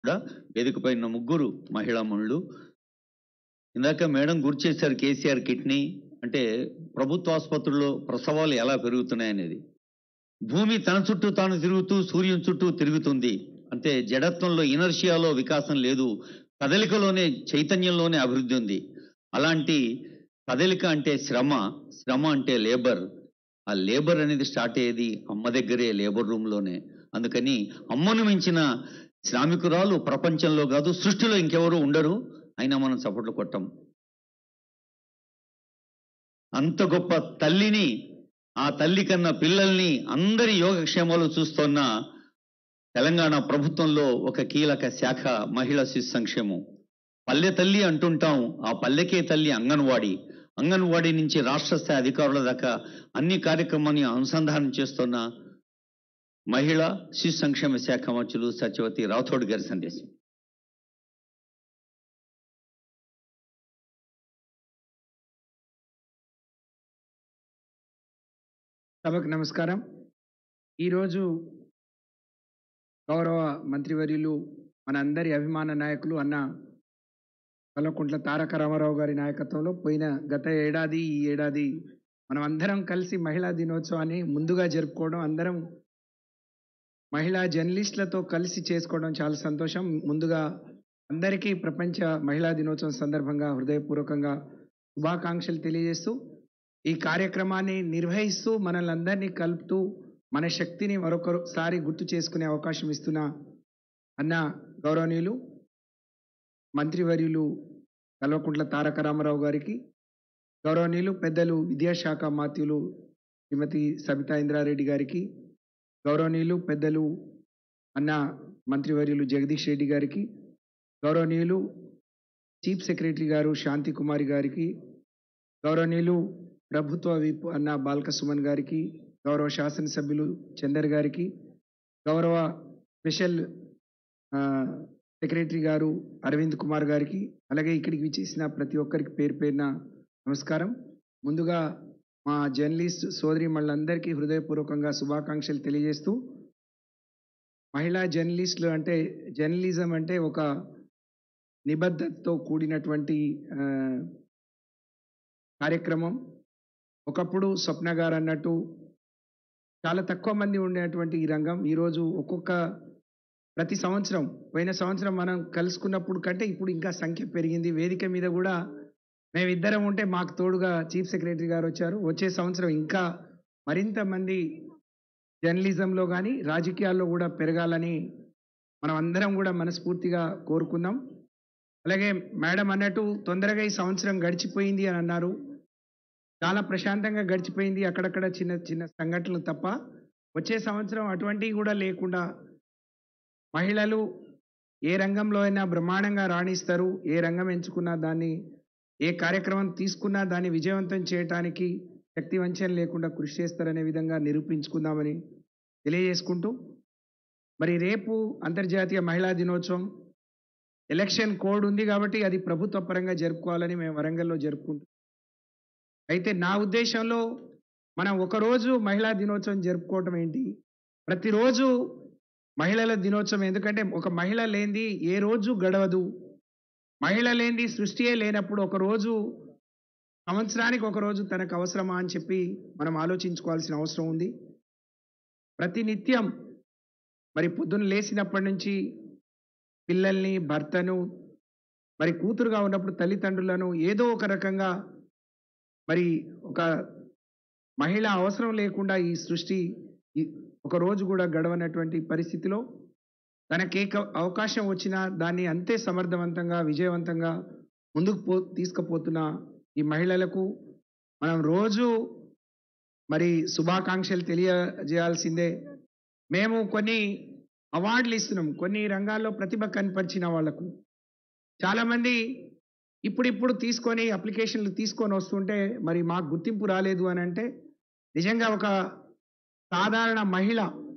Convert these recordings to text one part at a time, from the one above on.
కూడా వేదిక పైన ముగ్గురు మహిళా మనులు ఇందాక మేడం గుర్తు చేశారు కేసీఆర్ కిడ్నీ అంటే ప్రభుత్వ ఆసుపత్రుల్లో ప్రసవాలు ఎలా పెరుగుతున్నాయనేది భూమి తన చుట్టూ తాను తిరుగుతూ సూర్యుని చుట్టూ తిరుగుతుంది అంటే జడత్వంలో ఇనర్షియాలో వికాసం లేదు కదలికలోనే చైతన్యంలోనే అభివృద్ధి ఉంది అలాంటి కదలిక అంటే శ్రమ శ్రమ అంటే లేబర్ ఆ లేబర్ అనేది స్టార్ట్ అయ్యేది అమ్మ దగ్గరే లేబర్ రూమ్లోనే అందుకని అమ్మను మించిన శ్రామికురాలు ప్రపంచంలో కాదు సృష్టిలో ఇంకెవరు ఉండరు అయినా మనం చప్పట్లు కొట్టం అంత గొప్ప తల్లిని ఆ తల్లి కన్నా పిల్లల్ని అందరి యోగక్షేమాలు చూస్తున్న తెలంగాణ ప్రభుత్వంలో ఒక కీలక శాఖ మహిళా శిశు సంక్షేమం పల్లె తల్లి అంటుంటాం ఆ పల్లెకే తల్లి అంగన్వాడీ అంగన్వాడీ నుంచి రాష్ట్ర స్థాయి అధికారుల దాకా అన్ని కార్యక్రమాన్ని అనుసంధానం చేస్తున్న మహిళా శిశు సంక్షేమ శాఖ మంత్రులు సత్యవతి రాథోడ్ గారి సందేశం సభకు నమస్కారం ఈరోజు గౌరవ మంత్రివర్యులు మన అందరి అభిమాన నాయకులు అన్న కల్వకుంట్ల తారక రామారావు గారి నాయకత్వంలో పోయిన గత ఏడాది ఈ ఏడాది మనం అందరం కలిసి మహిళా దినోత్సవాన్ని ముందుగా జరుపుకోవడం అందరం మహిళా జర్నలిస్టులతో కలిసి చేసుకోవడం చాలా సంతోషం ముందుగా అందరికీ ప్రపంచ మహిళా దినోత్సవం సందర్భంగా హృదయపూర్వకంగా శుభాకాంక్షలు తెలియజేస్తూ ఈ కార్యక్రమాన్ని నిర్వహిస్తూ మనల్ని అందరినీ కలుపుతూ మన శక్తిని మరొకసారి గుర్తు చేసుకునే అవకాశం ఇస్తున్న అన్న గౌరవనీయులు మంత్రివర్యులు కల్వకుంట్ల తారక రామారావు గారికి గౌరవనీయులు పెద్దలు విద్యాశాఖ మాత్యులు శ్రీమతి సబితా ఇంద్రారెడ్డి గారికి గౌరవనీయులు పెద్దలు అన్న మంత్రివర్యులు జగదీష్ రెడ్డి గారికి గౌరవనీయులు చీఫ్ సెక్రటరీ గారు శాంతి కుమారి గారికి గౌరవనీయులు ప్రభుత్వ విప్ అన్న బాల్క సుమన్ గారికి గౌరవ శాసనసభ్యులు చందర్ గారికి గౌరవ స్పెషల్ ఆ, సెక్రటరీ గారు అరవింద్ కుమార్ గారికి అలాగే ఇక్కడికి విచ్చేసిన ప్రతి ఒక్కరికి పేరు పేరున నమస్కారం ముందుగా మా జర్నలిస్ట్ సోదరి మళ్ళందరికీ హృదయపూర్వకంగా శుభాకాంక్షలు తెలియజేస్తూ మహిళా జర్నలిస్టులు అంటే జర్నలిజం అంటే ఒక నిబద్ధతతో కూడినటువంటి ఆ, కార్యక్రమం ఒకప్పుడు స్వప్న గారు అన్నట్టు చాలా తక్కువ మంది ఉండేటువంటి ఈ రంగం ఈరోజు ఒక్కొక్క ప్రతి సంవత్సరం పోయిన సంవత్సరం మనం కలుసుకున్నప్పుడు కంటే ఇప్పుడు ఇంకా సంఖ్య పెరిగింది వేదిక మీద కూడా మేమిద్దరం ఉంటే మాకు తోడుగా చీఫ్ సెక్రటరీ గారు వచ్చారు వచ్చే సంవత్సరం ఇంకా మరింత మంది జర్నలిజంలో కానీ రాజకీయాల్లో కూడా పెరగాలని మనం అందరం కూడా మనస్ఫూర్తిగా కోరుకుందాం అలాగే మేడం అన్నట్టు తొందరగా ఈ సంవత్సరం గడిచిపోయింది అని అన్నారు చాలా ప్రశాంతంగా గడిచిపోయింది అక్కడక్కడ చిన్న చిన్న సంఘటనలు తప్ప వచ్చే సంవత్సరం అటువంటివి కూడా లేకుండా మహిళలు ఏ రంగంలో అయినా బ్రహ్మాండంగా రాణిస్తారు ఏ రంగం ఎంచుకున్నా దాన్ని ఏ కార్యక్రమం తీసుకున్నా దాన్ని విజయవంతం చేయటానికి శక్తి వంచన లేకుండా కృషి చేస్తారనే విధంగా నిరూపించుకుందామని తెలియజేసుకుంటూ మరి రేపు అంతర్జాతీయ మహిళా దినోత్సవం ఎలక్షన్ కోడ్ ఉంది కాబట్టి అది ప్రభుత్వ పరంగా జరుపుకోవాలని మేము వరంగల్లో జరుపుకుంటాం అయితే నా ఉద్దేశంలో మనం ఒకరోజు మహిళా దినోత్సవం జరుపుకోవటం ఏంటి ప్రతిరోజు మహిళల దినోత్సవం ఎందుకంటే ఒక మహిళ లేనిది ఏ రోజు గడవదు మహిళ లేనిది సృష్టియే లేనప్పుడు ఒక రోజు సంవత్సరానికి ఒక రోజు తనకు అవసరమా అని చెప్పి మనం ఆలోచించుకోవాల్సిన అవసరం ఉంది ప్రతినిత్యం మరి పొద్దున్న లేచినప్పటి నుంచి పిల్లల్ని భర్తను మరి కూతురుగా ఉన్నప్పుడు తల్లిదండ్రులను ఏదో ఒక రకంగా మరి ఒక మహిళ అవసరం లేకుండా ఈ సృష్టి ఈ ఒక రోజు కూడా గడవనటువంటి పరిస్థితిలో తనకే క- అవకాశం వచ్చినా దాన్ని అంతే సమర్థవంతంగా విజయవంతంగా ముందుకు పో తీసుకుపోతున్న ఈ మహిళలకు మనం రోజు మరి శుభాకాంక్షలు తెలియజేయాల్సిందే మేము కొన్ని అవార్డులు ఇస్తున్నాం కొన్ని రంగాల్లో ప్రతిభ కనపరిచిన వాళ్లకు చాలామంది ఇప్పుడిప్పుడు తీసుకొని అప్లికేషన్లు తీసుకొని వస్తుంటే మరి మాకు గుర్తింపు రాలేదు అని అంటే నిజంగా ఒక సాధారణ మహిళ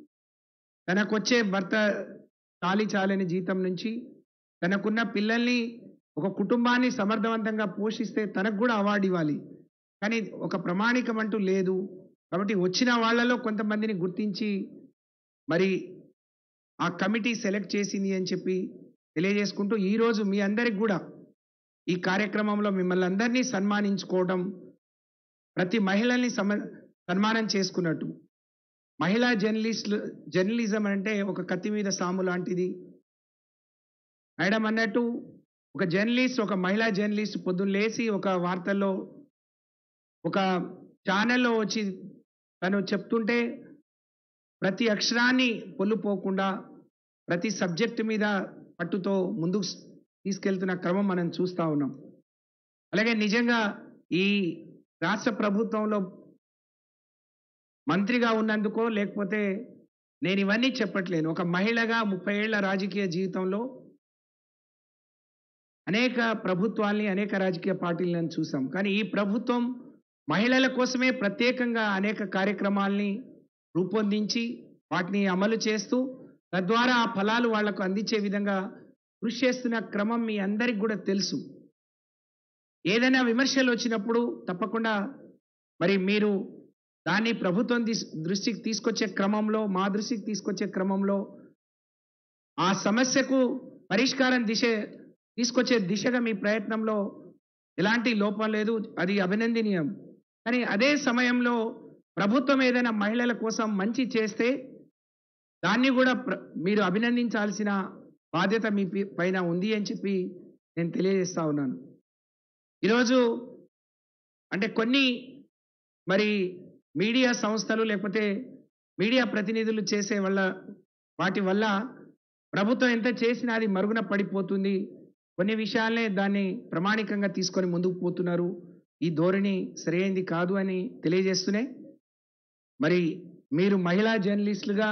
తనకొచ్చే భర్త చాలి చాలని జీతం నుంచి తనకున్న పిల్లల్ని ఒక కుటుంబాన్ని సమర్థవంతంగా పోషిస్తే తనకు కూడా అవార్డు ఇవ్వాలి కానీ ఒక ప్రమాణికం అంటూ లేదు కాబట్టి వచ్చిన వాళ్ళలో కొంతమందిని గుర్తించి మరి ఆ కమిటీ సెలెక్ట్ చేసింది అని చెప్పి తెలియజేసుకుంటూ ఈరోజు మీ అందరికి కూడా ఈ కార్యక్రమంలో మిమ్మల్ని అందరినీ సన్మానించుకోవడం ప్రతి మహిళల్ని సమ సన్మానం చేసుకున్నట్టు మహిళా జర్నలిస్టులు జర్నలిజం అంటే ఒక కత్తి మీద సాము లాంటిది మేడం అన్నట్టు ఒక జర్నలిస్ట్ ఒక మహిళా జర్నలిస్ట్ పొద్దున్న లేచి ఒక వార్తల్లో ఒక ఛానల్లో వచ్చి తను చెప్తుంటే ప్రతి అక్షరాన్ని పొల్లుపోకుండా ప్రతి సబ్జెక్టు మీద పట్టుతో ముందుకు స్- తీసుకెళ్తున్న క్రమం మనం చూస్తూ ఉన్నాం అలాగే నిజంగా ఈ రాష్ట్ర ప్రభుత్వంలో మంత్రిగా ఉన్నందుకో లేకపోతే నేను ఇవన్నీ చెప్పట్లేను ఒక మహిళగా ముప్పై ఏళ్ల రాజకీయ జీవితంలో అనేక ప్రభుత్వాల్ని అనేక రాజకీయ పార్టీలను చూసాం కానీ ఈ ప్రభుత్వం మహిళల కోసమే ప్రత్యేకంగా అనేక కార్యక్రమాల్ని రూపొందించి వాటిని అమలు చేస్తూ తద్వారా ఆ ఫలాలు వాళ్లకు అందించే విధంగా కృషి చేస్తున్న క్రమం మీ అందరికి కూడా తెలుసు ఏదైనా విమర్శలు వచ్చినప్పుడు తప్పకుండా మరి మీరు దాన్ని ప్రభుత్వం తీస్- దృష్టికి తీసుకొచ్చే క్రమంలో మా దృష్టికి తీసుకొచ్చే క్రమంలో ఆ సమస్యకు పరిష్కారం దిశ తీసుకొచ్చే దిశగా మీ ప్రయత్నంలో ఎలాంటి లోపం లేదు అది అభినందనీయం కానీ అదే సమయంలో ప్రభుత్వం ఏదైనా మహిళల కోసం మంచి చేస్తే దాన్ని కూడా ప్ర- మీరు అభినందించాల్సిన బాధ్యత మీ పి- పైన ఉంది అని చెప్పి నేను తెలియజేస్తా ఉన్నాను ఈరోజు అంటే కొన్ని మరి మీడియా సంస్థలు లేకపోతే మీడియా ప్రతినిధులు చేసే వల్ల వాటి వల్ల ప్రభుత్వం ఎంత చేసినా అది మరుగున పడిపోతుంది కొన్ని విషయాలనే దాన్ని ప్రామాణికంగా తీసుకొని ముందుకు పోతున్నారు ఈ ధోరణి సరైనది కాదు అని తెలియజేస్తూనే మరి మీరు మహిళా జర్నలిస్టులుగా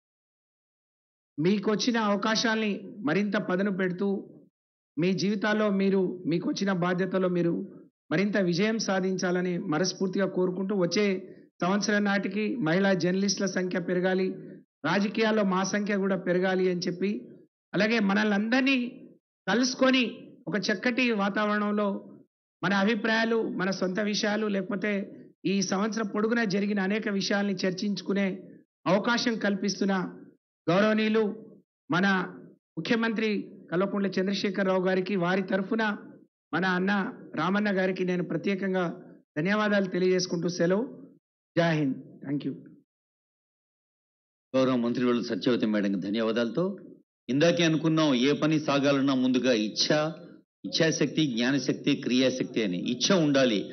మీకు వచ్చిన అవకాశాల్ని మరింత పదను పెడుతూ మీ జీవితాల్లో మీరు మీకు వచ్చిన బాధ్యతలో మీరు మరింత విజయం సాధించాలని మనస్ఫూర్తిగా కోరుకుంటూ వచ్చే సంవత్సరం నాటికి మహిళా జర్నలిస్టుల సంఖ్య పెరగాలి రాజకీయాల్లో మా సంఖ్య కూడా పెరగాలి అని చెప్పి అలాగే మనల్ని అందరినీ కలుసుకొని ఒక చక్కటి వాతావరణంలో మన అభిప్రాయాలు మన సొంత విషయాలు లేకపోతే ఈ సంవత్సరం పొడుగునా జరిగిన అనేక విషయాల్ని చర్చించుకునే అవకాశం కల్పిస్తున్న గౌరవనీయులు మన ముఖ్యమంత్రి కల్వకుంట్ల చంద్రశేఖరరావు గారికి వారి తరఫున మన అన్న రామన్న గారికి నేను ప్రత్యేకంగా ధన్యవాదాలు తెలియజేసుకుంటూ సెలవు జై హింద్ థ్యాంక్ యూ గౌరవ మంత్రివర్యులు సత్యవతి మేడంకి ధన్యవాదాలతో ఇందాకే అనుకున్నాం ఏ పని సాగాలన్నా ముందుగా ఇచ్ఛ ఇచ్ఛాశక్తి జ్ఞానశక్తి క్రియాశక్తి అని ఇచ్ఛ ఉండాలి